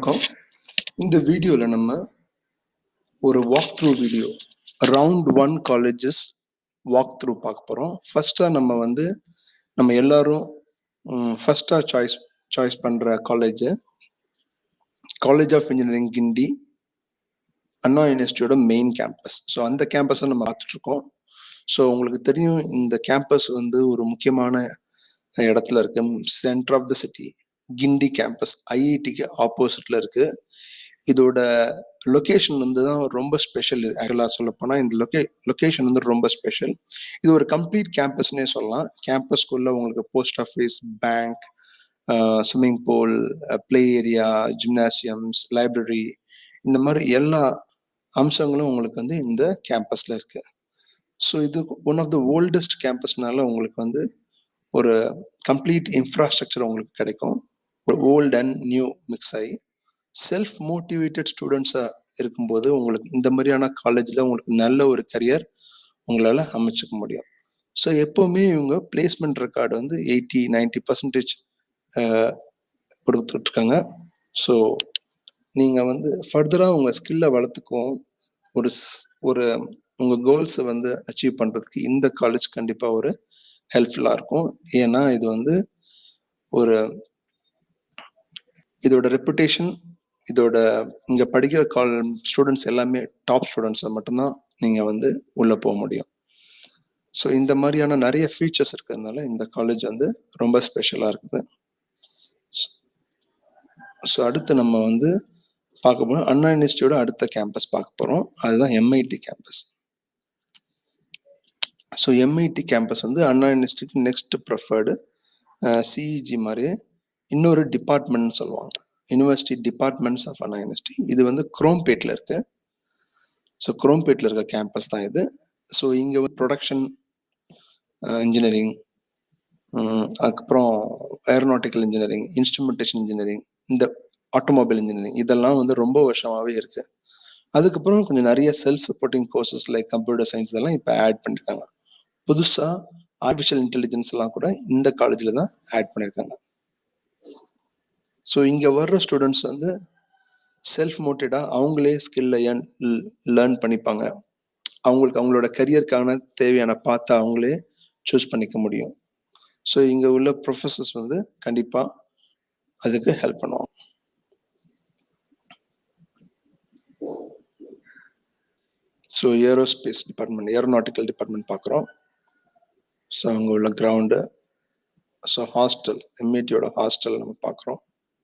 வணக்கம் இந்த வீடியோவில் நம்ம ஒரு walk through video round one colleges walk through பார்க்க போகிறோம் ஃபர்ஸ்ட்டாக நம்ம வந்து நம்ம எல்லாரும் ஃபர்ஸ்ட்டாக சாய்ஸ் சாய்ஸ் பண்ணுற college college of engineering Guindy Anna யூனிவர்சிட்டியோட மெயின் கேம்பஸ் ஸோ அந்த கேம்பஸை நம்ம பார்த்துட்ருக்கோம் ஸோ உங்களுக்கு தெரியும் இந்த கேம்பஸ் வந்து ஒரு முக்கியமான இடத்துல இருக்கு centre of the city Guindy campus ஐஐடிக்கு ஆப்போசிட்ல இருக்கு இதோட லொகேஷன் வந்து தான் ரொம்ப ஸ்பெஷல் ஆக்சுவலாக சொல்ல போனால் இந்த லொகே லொகேஷன் வந்து ரொம்ப ஸ்பெஷல் இது ஒரு கம்ப்ளீட் கேம்பஸ்னே சொல்லலாம் கேம்பஸ்க்குள்ள உங்களுக்கு post office bank swimming pool play area gymnasiums library இந்த மாதிரி எல்லா அம்சங்களும் உங்களுக்கு வந்து இந்த கேம்பஸ்ல இருக்கு ஸோ இது ஒன் ஆஃப் த ஓல்டஸ்ட் கேம்பஸ்னால உங்களுக்கு வந்து ஒரு கம்ப்ளீட் இன்ஃப்ராஸ்ட்ரக்சர் உங்களுக்கு கிடைக்கும் ஒரு ஓல்ட் அண்ட் நியூ மிக்ஸ் ஆகி செல்ஃப் மோட்டிவேட்டட் ஸ்டூடெண்ட்ஸாக இருக்கும்போது உங்களுக்கு இந்த மாதிரியான காலேஜில் உங்களுக்கு நல்ல ஒரு கரியர் உங்களால் அமைச்சுக்க முடியும் ஸோ எப்போவுமே இவங்க பிளேஸ்மெண்ட் ரெக்கார்டு வந்து எயிட்டி நைன்டி பர்சன்டேஜ் கொடுத்துட்ருக்காங்க ஸோ நீங்கள் வந்து ஃபர்தராக உங்கள் ஸ்கில்லை வளர்த்துக்கவும் ஒரு ஒரு உங்கள் கோல்ஸை வந்து அச்சீவ் பண்ணுறதுக்கு இந்த காலேஜ் கண்டிப்பாக ஒரு ஹெல்ப்ஃபுல்லாக இருக்கும் ஏன்னா இது வந்து ஒரு இதோட ரெப்புடேஷன் இதோட இங்கே படிக்கிற கால் ஸ்டூடெண்ட்ஸ் எல்லாமே டாப் ஸ்டூடெண்ட்ஸை மட்டும்தான் நீங்கள் வந்து உள்ளே போக முடியும் ஸோ இந்த மாதிரியான நிறைய ஃபீச்சர்ஸ் இருக்கிறதுனால இந்த காலேஜ் வந்து ரொம்ப ஸ்பெஷலாக இருக்குது ஸோ அடுத்து நம்ம வந்து பார்க்க போகிறோம் அண்ணா யூனிவர்சிட்டியோட அடுத்த கேம்பஸ் பார்க்க போகிறோம் அதுதான் MIT campus so MIT campus வந்து அண்ணா யூனிவர்சிட்டிக்கு நெக்ஸ்ட் ப்ரிஃபர்டு சிஇஜி மாதிரி இன்னொரு டிபார்ட்மெண்ட்னு சொல்லுவாங்க university departments of Anna university இது வந்து குரோம்பேட்டில் இருக்கு ஸோ குரோம்பேட்டில் இருக்க கேம்பஸ் தான் இது ஸோ இங்கே வந்து ப்ரொடக்ஷன் இன்ஜினியரிங் அதுக்கப்புறம் ஏரோநாட்டிக்கல் இன்ஜினியரிங் இன்ஸ்ட்ருமெண்டேஷன் இன்ஜினியரிங் இந்த ஆட்டோமொபைல் இன்ஜினியரிங் இதெல்லாம் வந்து ரொம்ப வருஷமாகவே இருக்கு அதுக்கப்புறம் கொஞ்சம் நிறைய self supporting courses like computer science இதெல்லாம் இப்போ ஆட் பண்ணியிருக்காங்க புதுசாக ஆர்டிஃபிஷியல் இன்டெலிஜென்ஸ் எல்லாம் கூட இந்த காலேஜில் தான் ஆட் பண்ணியிருக்காங்க ஸோ இங்கே வர்ற ஸ்டூடெண்ட்ஸ் வந்து செல்ஃப் மோட்டிவேட்டாக அவங்களே ஸ்கில்லை லேர்ன் பண்ணிப்பாங்க அவங்களுக்கு அவங்களோட கரியருக்கான தேவையான பார்த்து அவங்களே சூஸ் பண்ணிக்க முடியும் ஸோ இங்கே உள்ள ப்ரொஃபஸர்ஸ் வந்து கண்டிப்பாக அதுக்கு ஹெல்ப் பண்ணுவாங்க so aerospace department aeronautical department பார்க்குறோம் ஸோ அங்கே உள்ள கிரவுண்டு ஸோ ஹாஸ்டல் எம்ஏடியோட ஹாஸ்டல் நம்ம பார்க்குறோம்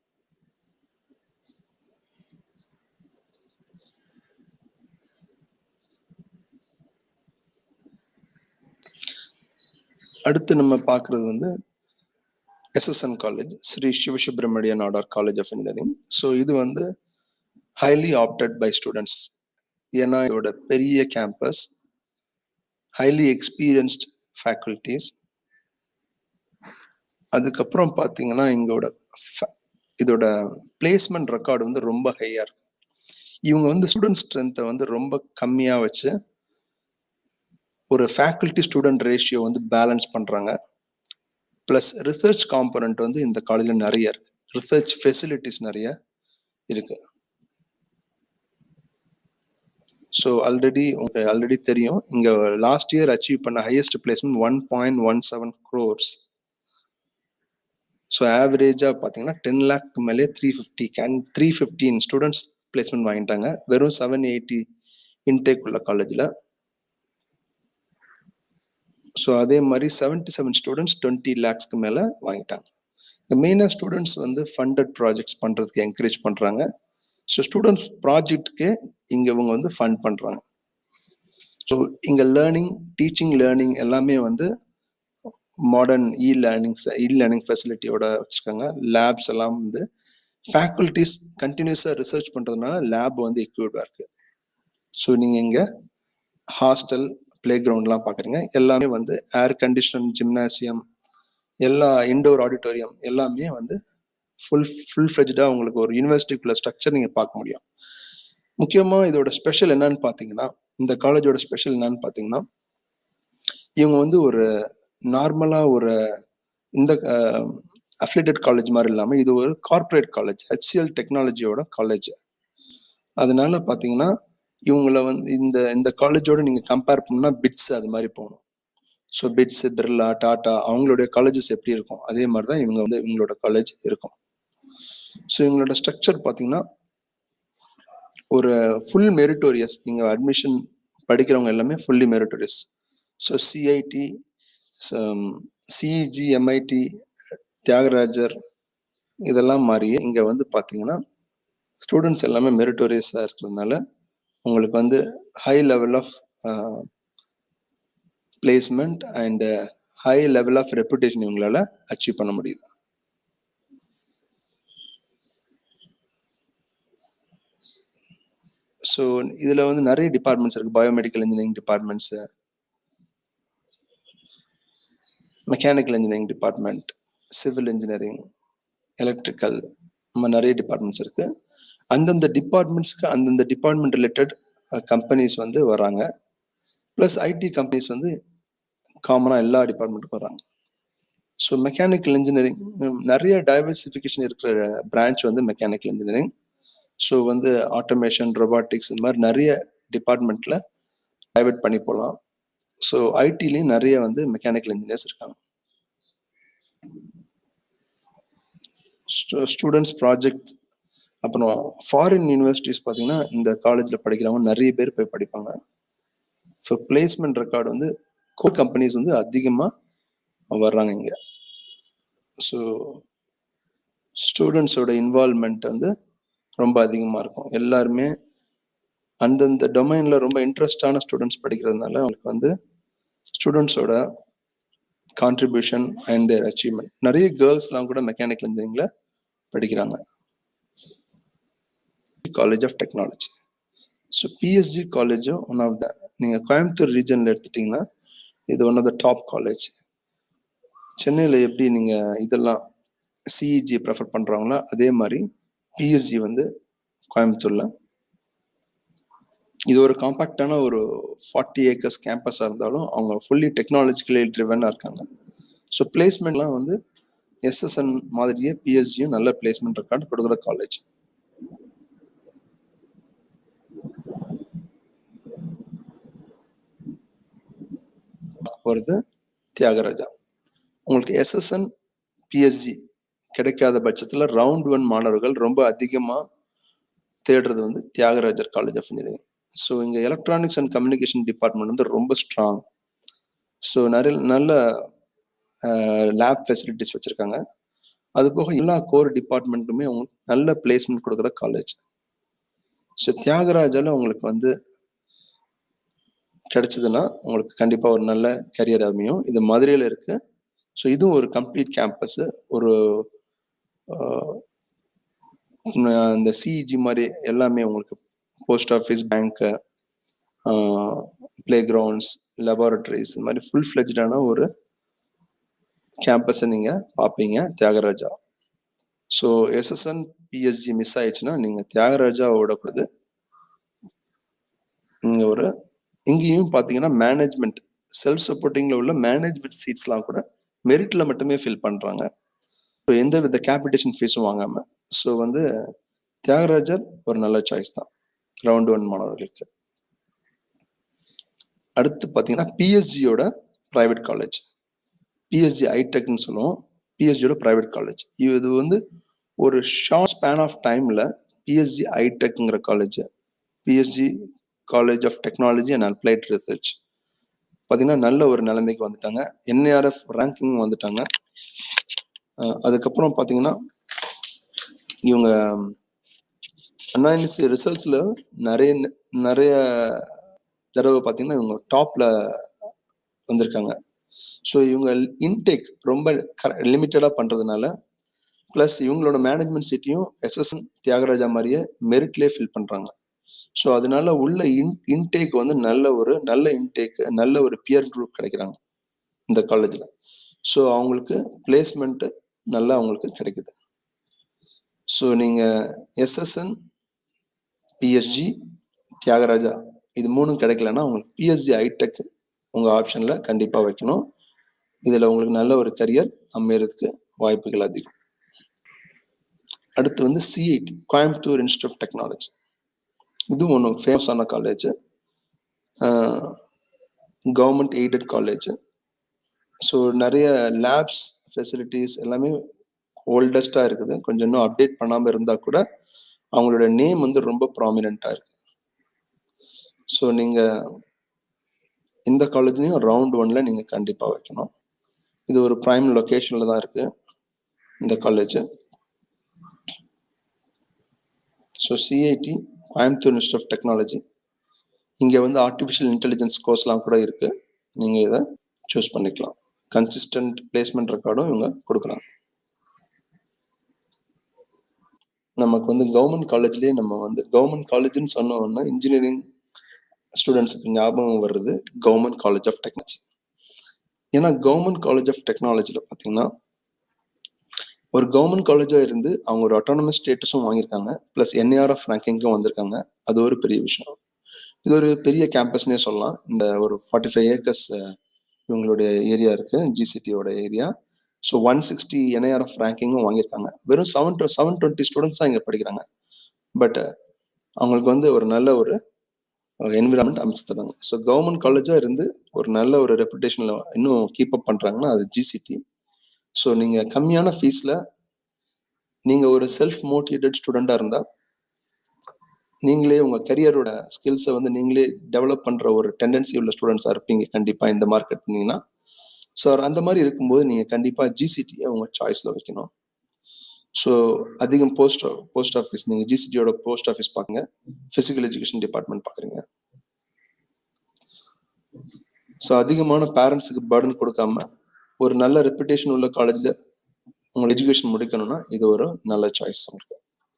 அடுத்து நம்ம பார்க்குறது வந்து SSN college Shri Sivasubramaniya Nadar college of engineering so இது வந்து ஹைலி ஆப்டட் பை ஸ்டூடெண்ட்ஸ் ஏன்னா இதோட பெரிய கேம்பஸ் ஹைலி எக்ஸ்பீரியன்ஸ்ட் ஃபேக்கல்டிஸ் அதுக்கப்புறம் பார்த்தீங்கன்னா எங்களோட இதோட பிளேஸ்மெண்ட் ரெக்கார்டு வந்து ரொம்ப ஹையாக இருக்கு இவங்க வந்து ஸ்டூடெண்ட் ஸ்ட்ரென்த்தை வந்து ரொம்ப கம்மியாக வச்சு ஒரு ஃபேக்கல்டி ஸ்டூடெண்ட் ரேஷியோ வந்து பேலன்ஸ் பண்ணுறாங்க ப்ளஸ் ரிசர்ச் காம்பனண்ட் வந்து இந்த காலேஜில் நிறைய இருக்கு ரிசர்ச் ஃபெசிலிட்டிஸ் நிறைய இருக்கு ஸோ ஆல்ரெடி உங்களுக்கு ஆல்ரெடி தெரியும் இங்கே லாஸ்ட் இயர் அச்சீவ் பண்ண highest placement one point one seven crores so ஆவரேஜாக பார்த்தீங்கன்னா டென் லேக்ஸ்க்கு மேலே த்ரீ ஃபிஃப்டி கேன் த்ரீ ஃபிஃப்டீன் ஸ்டூடெண்ட்ஸ் பிளேஸ்மெண்ட் வாங்கிட்டாங்க வெறும் செவன் எயிட்டி இன்டேக் உள்ள காலேஜில் ஸோ அதே மாதிரி செவன்டி செவன் ஸ்டூடெண்ட்ஸ் டுவெண்ட்டி லேக்ஸ்க்கு மேலே வாங்கிட்டாங்க மெயினாக ஸ்டூடெண்ட்ஸ் வந்து ஃபண்டட் ப்ராஜெக்ட்ஸ் பண்ணுறதுக்கு என்கரேஜ் பண்ணுறாங்க ஸோ ஸ்டூடெண்ட்ஸ் ப்ராஜெக்ட்க்கு இங்கே இவங்க வந்து ஃபண்ட் பண்ணுறாங்க ஸோ இங்கே லேர்னிங் டீச்சிங் லேர்னிங் எல்லாமே வந்து modern e learnings e learning ஃபெசிலிட்டியோட வச்சுருக்காங்க லேப்ஸ் எல்லாம் வந்து ஃபேக்கல்டிஸ் கண்டினியூஸாக ரிசர்ச் பண்ணுறதுனால லேப் வந்து எக்யூப்டாக இருக்குது ஸோ நீங்கள் இங்கே ஹாஸ்டல் பிளே கிரவுண்ட்லாம் பார்க்குறீங்க எல்லாமே வந்து ஏர் கண்டிஷன் ஜிம்னாசியம் எல்லா இண்டோர் ஆடிட்டோரியம் எல்லாமே வந்து ஃபுல் ஃபுல் ஃப்ளெஜ்டாக உங்களுக்கு ஒரு யூனிவர்சிட்டிக்குள்ள ஸ்ட்ரக்சர் நீங்கள் பார்க்க முடியும் முக்கியமாக இதோட ஸ்பெஷல் என்னன்னு பார்த்தீங்கன்னா இந்த காலேஜோட ஸ்பெஷல் என்னன்னு பார்த்தீங்கன்னா இவங்க வந்து ஒரு நார்மலாக ஒரு இந்த அஃபிலேட்டட் காலேஜ் மாதிரி இல்லாமல் இது ஒரு கார்ப்பரேட் காலேஜ் ஹெச்சிஎல் டெக்னாலஜியோட காலேஜ் அதனால பார்த்தீங்கன்னா இவங்கள வந்து இந்த இந்த காலேஜோட நீங்கள் கம்பேர் பண்ணால் பிட்ஸ் அது மாதிரி போகணும் ஸோ பிட்ஸ் பிர்லா டாடா அவங்களுடைய காலேஜஸ் எப்படி இருக்கும் அதே மாதிரி தான் இவங்க வந்து இவங்களோட காலேஜ் இருக்கும் ஸோ இவங்களோட ஸ்ட்ரக்சர் பார்த்தீங்கன்னா ஒரு ஃபுல் மெரிட்டோரியஸ் இங்கே அட்மிஷன் படிக்கிறவங்க எல்லாமே fully meritorious so CIT CG MIT Thiagarajar இதெல்லாம் மாறியே இங்கே வந்து பார்த்தீங்கன்னா ஸ்டூடெண்ட்ஸ் எல்லாமே மெரிட்டோரியஸாக இருக்கிறதுனால உங்களுக்கு வந்து high level of placement and high level of reputation இவங்களால அச்சீவ் பண்ண முடியுது ஸோ இதில் வந்து நிறைய டிபார்ட்மெண்ட்ஸ் இருக்குது biomedical engineering departments mechanical engineering department civil engineering electrical இந்த மாதிரி நிறைய டிபார்ட்மெண்ட்ஸ் இருக்குது அந்தந்த டிபார்ட்மெண்ட்ஸ்க்கு அந்தந்த டிபார்ட்மெண்ட் ரிலேட்டட் கம்பெனிஸ் வந்து வராங்க ப்ளஸ் ஐடி கம்பெனிஸ் வந்து காமனாக எல்லா டிபார்ட்மெண்ட்டுக்கும் வராங்க ஸோ மெக்கானிக்கல் இன்ஜினியரிங் நிறைய டைவர்சிஃபிகேஷன் இருக்கிற பிரான்ச் வந்து மெக்கானிக்கல் இன்ஜினியரிங் ஸோ வந்து ஆட்டோமேஷன் ரொபாட்டிக்ஸ் இந்த மாதிரி நிறைய டிபார்ட்மெண்ட்டில் டைவர்ட் பண்ணி போகலாம் ஸோ ஐடிலையும் நிறைய வந்து மெக்கானிக்கல் இன்ஜினியர்ஸ் இருக்காங்க ஸ்டூடெண்ட்ஸ் ப்ராஜெக்ட் அப்புறம் ஃபாரின் யூனிவர்சிட்டிஸ் பார்த்தீங்கன்னா இந்த காலேஜில் படிக்கிறவங்க நிறைய பேர் போய் படிப்பாங்க ஸோ பிளேஸ்மெண்ட் ரெக்கார்டு வந்து கோர் கம்பெனிஸ் வந்து அதிகமாக வர்றாங்க இங்கே ஸோ ஸ்டூடெண்ட்ஸோட இன்வால்மெண்ட் வந்து ரொம்ப அதிகமாக இருக்கும் எல்லாருமே அந்தந்த டொமைனில் ரொம்ப இன்ட்ரெஸ்டான ஸ்டூடெண்ட்ஸ் படிக்கிறதுனால அவங்களுக்கு வந்து ஸ்டூடெண்ட்ஸோட கான்ட்ரிபியூஷன் அண்ட் தேர் அச்சீவ்மெண்ட் நிறைய கேர்ள்ஸ்லாம் கூட மெக்கானிக்கல் இன்ஜினியரிங்கில் படிக்கிறாங்க college of technology so PSG காலேஜும் ஒன் ஆஃப் த நீங்கள் கோயம்புத்தூர் ரீஜனில் எடுத்துட்டிங்கன்னா இது one of the top college சென்னையில் எப்படி நீங்கள் இதெல்லாம் சிஇஜி ப்ரெஃபர் பண்ணுறாங்களோ அதே மாதிரி பிஎஸ்ஜி வந்து கோயம்புத்தூரில் இது ஒரு காம்பாக்டான ஒரு ஃபார்ட்டி ஏக்கர்ஸ் கேம்பஸாக இருந்தாலும் அவங்க ஃபுல்லி டெக்னாலஜிக்கலி ட்ரிவனாக இருக்காங்க ஸோ பிளேஸ்மெண்ட்லாம் வந்து எஸ்எஸ்என் மாதிரியே பிஎஸ்ஜியும் நல்ல பிளேஸ்மெண்ட் ரெக்கார்டு கொடுக்குற காலேஜ் போகிறது தியாகராஜா உங்களுக்கு எஸ்எஸ்என் பிஎஸ்ஜி கிடைக்காத பட்சத்தில் ரவுண்ட் ஒன் மாணவர்கள் ரொம்ப அதிகமாக தேடுறது வந்து Thiagarajar college of engineering so இங்கே எலக்ட்ரானிக்ஸ் அண்ட் கம்யூனிகேஷன் டிபார்ட்மெண்ட் வந்து ரொம்ப ஸ்ட்ராங் ஸோ நிறைய நல்ல லேப் ஃபெசிலிட்டிஸ் வச்சுருக்காங்க அது போக எல்லா கோர் டிபார்ட்மெண்ட்டுமே அவங்க நல்ல பிளேஸ்மெண்ட் கொடுக்குற காலேஜ் ஸோ தியாகராஜால உங்களுக்கு வந்து கிடைச்சதுன்னா உங்களுக்கு கண்டிப்பாக ஒரு நல்ல கரியர் அமையும் இது மதுரையில் இருக்கு ஸோ இதுவும் ஒரு கம்ப்ளீட் கேம்பஸ் ஒரு அந்த சிஇஜி மாதிரி எல்லாமே உங்களுக்கு post office bank play grounds laboratories இந்த மாதிரி ஃபுல் ஃப்ளெஜ்டான ஒரு கேம்பஸை நீங்கள் பார்ப்பீங்க Thiagaraja so SSN PSG miss ஆயிடுச்சுன்னா நீங்கள் தியாகராஜா விடக்கூடாது நீங்கள் ஒரு இங்கேயும் பார்த்தீங்கன்னா மேனேஜ்மெண்ட் செல்ஃப் சப்போர்ட்டிங்கில் உள்ள மேனேஜ்மெண்ட் சீட்ஸ்லாம் கூட மெரிட்டில் மட்டுமே ஃபில் பண்ணுறாங்க ஸோ எந்த வித கேபிடேஷன் ஃபீஸும் வாங்காமல் ஸோ வந்து தியாகராஜர் ஒரு நல்ல சாய்ஸ் தான் ரவுண்ட் ஒன் மாணவர்களுக்கு அடுத்து பார்த்தீங்கன்னா பிஎஸ்ஜியோட ப்ரைவேட் காலேஜ் பிஎஸ்ஜி ஐடெக்னு சொல்லுவோம் பிஎஸ்ஜியோட ப்ரைவேட் காலேஜ் இது வந்து ஒரு ஷார்ட் ஸ்பேன் ஆஃப் டைமில் பிஎஸ்ஜி ஐடெக்ங்கிற college PSG college of technology and applied research பார்த்தீங்கன்னா நல்ல ஒரு நிலைமைக்கு வந்துட்டாங்க என்ஏஆர்எஃப் ரேங்கிங் வந்துட்டாங்க அதுக்கப்புறம் பார்த்தீங்கன்னா இவங்க அண்ணா யூனிவர்சிட்டி ரிசல்ட்ஸில் நிறைய நிறைய தடவை பார்த்தீங்கன்னா இவங்க டாப்பில் வந்திருக்காங்க ஸோ இவங்க இன்டேக் ரொம்ப லிமிட்டடாக பண்ணுறதுனால ப்ளஸ் இவங்களோட மேனேஜ்மெண்ட் சீட்டையும் எஸ்எஸ்என் தியாகராஜா மாதிரியே மெரிட்லேயே ஃபில் பண்ணுறாங்க ஸோ அதனால உள்ள இன் இன்டேக் வந்து நல்ல ஒரு நல்ல இன்டேக் நல்ல ஒரு பியர் குரூப் கிடைக்கிறாங்க இந்த காலேஜில் ஸோ அவங்களுக்கு பிளேஸ்மெண்ட்டு நல்லா அவங்களுக்கு கிடைக்குது ஸோ நீங்கள் எஸ்எஸ்என் பிஎஸ்ஜி தியாகராஜா இது மூணும் கிடைக்கலன்னா உங்களுக்கு பிஎஸ்ஜி ஐடெக் உங்கள் ஆப்ஷனில் கண்டிப்பாக வைக்கணும் இதில் உங்களுக்கு நல்ல ஒரு கரியர் அமையறதுக்கு வாய்ப்புகள் அதிகம் அடுத்து வந்து CIT Coimbatore institute of technology இதுவும் ஒன்று ஃபேமஸான college government aided college so நிறைய லேப்ஸ் ஃபெசிலிட்டிஸ் எல்லாமே ஓல்டஸ்டாக இருக்குது கொஞ்சம் இன்னும் அப்டேட் பண்ணாமல் இருந்தால் கூட அவங்களோட நேம் வந்து ரொம்ப ப்ராமினெண்ட்டாக இருக்கு ஸோ நீங்கள் இந்த காலேஜ்லேயும் ரவுண்ட் ஒன்ல நீங்கள் கண்டிப்பாக வைக்கணும் இது ஒரு ப்ரைம் லொக்கேஷனில் தான் இருக்கு இந்த college so CIT Coimbatore institute of technology இங்கே வந்து ஆர்டிஃபிஷியல் இன்டெலிஜென்ஸ் கோர்ஸ்லாம் கூட இருக்கு நீங்கள் இதை சூஸ் பண்ணிக்கலாம் கன்சிஸ்டன்ட் பிளேஸ்மெண்ட் ரெக்கார்டும் இவங்க கொடுக்குறாங்க நமக்கு வந்து கவர்மெண்ட் காலேஜ்லேயே நம்ம வந்து கவர்மெண்ட் காலேஜ்னு சொன்னோம்னா இன்ஜினியரிங் ஸ்டூடெண்ட்ஸுக்கு ஞாபகம் வருது கவர்மெண்ட் காலேஜ் ஆஃப் டெக்னாலஜி ஏன்னா கவர்மெண்ட் காலேஜ் ஆஃப் டெக்னாலஜியில் பார்த்தீங்கன்னா ஒரு கவர்மெண்ட் காலேஜாக இருந்து அவங்க ஒரு அட்டானமஸ் ஸ்டேட்டஸும் வாங்கியிருக்காங்க ப்ளஸ் என்ஏஆர்எஃப் ரேங்கிங்கும் வந்திருக்காங்க அது ஒரு பெரிய விஷயம் இது ஒரு பெரிய கேம்பஸ்னே சொல்லலாம் இந்த ஒரு ஃபார்ட்டி ஃபைவ் ஏக்கர்ஸ் இவங்களுடைய ஏரியா இருக்கு ஜிசிடியோட area so one sixty NIRF ரேங்கிங்கும் வாங்கியிருக்காங்க வெறும் seven to seven twenty students தான் இங்கே படிக்கிறாங்க பட் அவங்களுக்கு வந்து ஒரு நல்ல ஒரு என்விரான்மெண்ட் அமைச்சு தராங்க ஸோ கவர்மெண்ட் காலேஜாக இருந்து ஒரு நல்ல ஒரு ரெப்புடேஷனில் இன்னும் கீப் அப் பண்ணுறாங்கன்னா அது ஜிசிடி ஸோ நீங்கள் கம்மியான ஃபீஸில் நீங்கள் ஒரு செல்ஃப் மோட்டிவேட்டட் ஸ்டூடெண்ட்டாக இருந்தால் நீங்களே உங்கள் கரியரோட ஸ்கில்ஸை வந்து நீங்களே டெவலப் பண்ணுற ஒரு டெண்டன்சி உள்ள ஸ்டூடெண்ட்ஸாக இருப்பீங்க கண்டிப்பாக இந்த மார்க் எடுத்தீங்கன்னா ஸோ அந்த மாதிரி இருக்கும்போது நீங்கள் கண்டிப்பாக ஜிசிடியை உங்கள் சாய்ஸில் வைக்கணும் ஸோ அதிகம் போஸ்ட் போஸ்ட் ஆஃபீஸ் நீங்கள் ஜிசிடியோட போஸ்ட் ஆஃபீஸ் பார்க்குங்க ஃபிசிக்கல் எஜுகேஷன் டிபார்ட்மெண்ட் பார்க்குறீங்க ஸோ அதிகமான பேரண்ட்ஸுக்கு பர்டன் கொடுக்காம ஒரு நல்ல ரெப்புடேஷன் உள்ள காலேஜில் உங்கள் எஜுகேஷன் முடிக்கணும்னா இது ஒரு நல்ல சாய்ஸ் உங்களுக்கு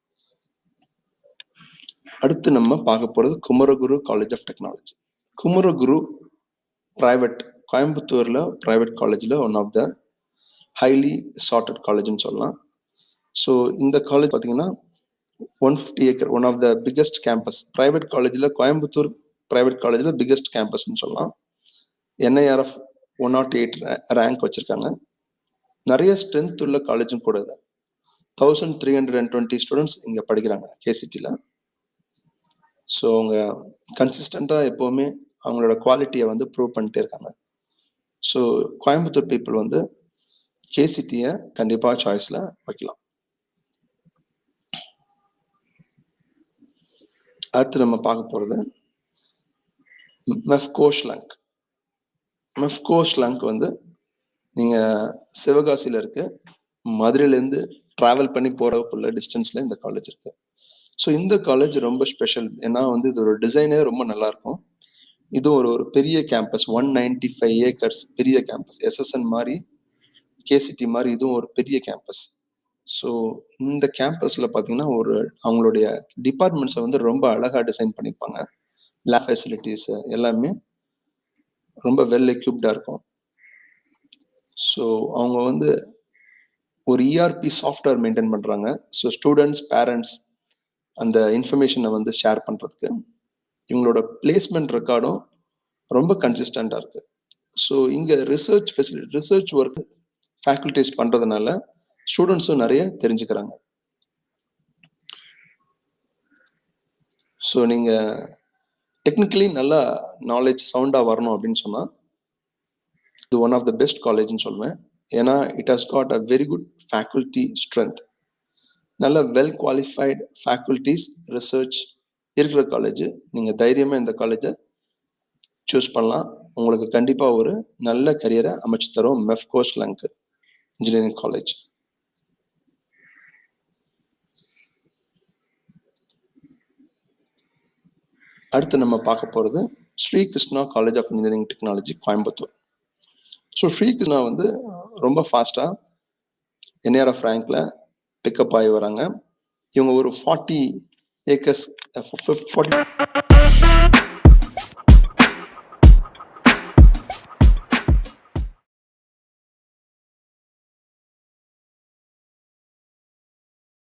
அடுத்து நம்ம பார்க்க போகிறது Kumaraguru college of technology Kumaraguru private கோயம்புத்தூரில் ப்ரைவேட் காலேஜில் one of the highly chartered காலேஜ்னு சொல்லலாம் ஸோ இந்த காலேஜ் பார்த்தீங்கன்னா one fifty acre one of the biggest campus private காலேஜில் கோயம்புத்தூர் ப்ரைவேட் காலேஜில் பிக்கஸ்ட் கேம்பஸ்னு சொல்லலாம் NIRF one not eight rank வச்சுருக்காங்க நிறைய ஸ்ட்ரென்த் உள்ள காலேஜும் கூட இது thousand three hundred and twenty students இங்கே படிக்கிறாங்க கேசிடியில் ஸோ அவங்க கன்சிஸ்டண்ட்டாக எப்போவுமே அவங்களோட குவாலிட்டியை வந்து ப்ரூவ் பண்ணிட்டே இருக்காங்க ஸோ கோயம்புத்தூர் பீப்புள் வந்து கேசிடியை கண்டிப்பாக சாய்ஸில் வைக்கலாம் அடுத்து நம்ம பார்க்க போகிறது மெஃப்கோ ஸ்லங்க் மெஃப்கோ ஸ்லங்க் வந்து நீங்கள் சிவகாசியில் இருக்கு மதுரையிலேருந்து ட்ராவல் பண்ணி போகிறதுக்குள்ள டிஸ்டன்ஸில் இந்த காலேஜ் இருக்கு ஸோ இந்த காலேஜ் ரொம்ப ஸ்பெஷல் ஏன்னா வந்து இது ஒரு டிசைனே ரொம்ப நல்லா இருக்கும் இதுவும் ஒரு ஒரு பெரிய campus one ninety five acres பெரிய கேம்பஸ் எஸ்எஸ்என் மாதிரி கேசிடி மாதிரி இதுவும் ஒரு பெரிய கேம்பஸ் ஸோ இந்த கேம்பஸில் பார்த்தீங்கன்னா ஒரு அவங்களுடைய டிபார்ட்மெண்ட்ஸை வந்து ரொம்ப அழகாக டிசைன் பண்ணியிருப்பாங்க லேப் ஃபெசிலிட்டிஸ் எல்லாமே ரொம்ப வெல் எக்யூப்டாக இருக்கும் ஸோ அவங்க வந்து ஒரு இஆர்பி சாஃப்ட்வேர் மெயின்டைன் பண்ணுறாங்க ஸோ ஸ்டூடெண்ட்ஸ் பேரண்ட்ஸ் அந்த இன்ஃபர்மேஷனை வந்து ஷேர் பண்ணுறதுக்கு இவங்களோட பிளேஸ்மெண்ட் ரெக்கார்டும் ரொம்ப கன்சிஸ்டண்ட்டாக இருக்கு ஸோ இங்கே research facility research work faculties பண்ணுறதுனால ஸ்டூடெண்ட்ஸும் நிறைய தெரிஞ்சுக்கிறாங்க ஸோ நீங்கள் டெக்னிக்கலி நல்லா நாலேஜ் சவுண்டாக வரணும் அப்படின்னு சொன்னால் இது ஒன் ஆஃப் த பெஸ்ட் காலேஜ்னு சொல்லுவேன் ஏன்னா it has got a very good faculty strength நல்ல வெல் குவாலிஃபைடு ஃபேக்கல்டிஸ் ரிசர்ச் இருக்கிற காலேஜ் நீங்கள் தைரியமாக இந்த காலேஜை சூஸ் பண்ணலாம் உங்களுக்கு கண்டிப்பாக ஒரு நல்ல கரியரை அமைச்சு தரும் மெஃப்கோஸ் லங்க் இன்ஜினியரிங் காலேஜ் அடுத்து நம்ம பார்க்க போகிறது Shri Krishna college of engineering technology Coimbatore so Shri Krishna வந்து ரொம்ப ஃபாஸ்ட்டாக என்ஆர்எஃப் ரேங்க்ல பிக்கப் ஆகி வராங்க இவங்க ஒரு ஃபார்ட்டி ஏக்கர்ஸ் ஃபார்ட்டி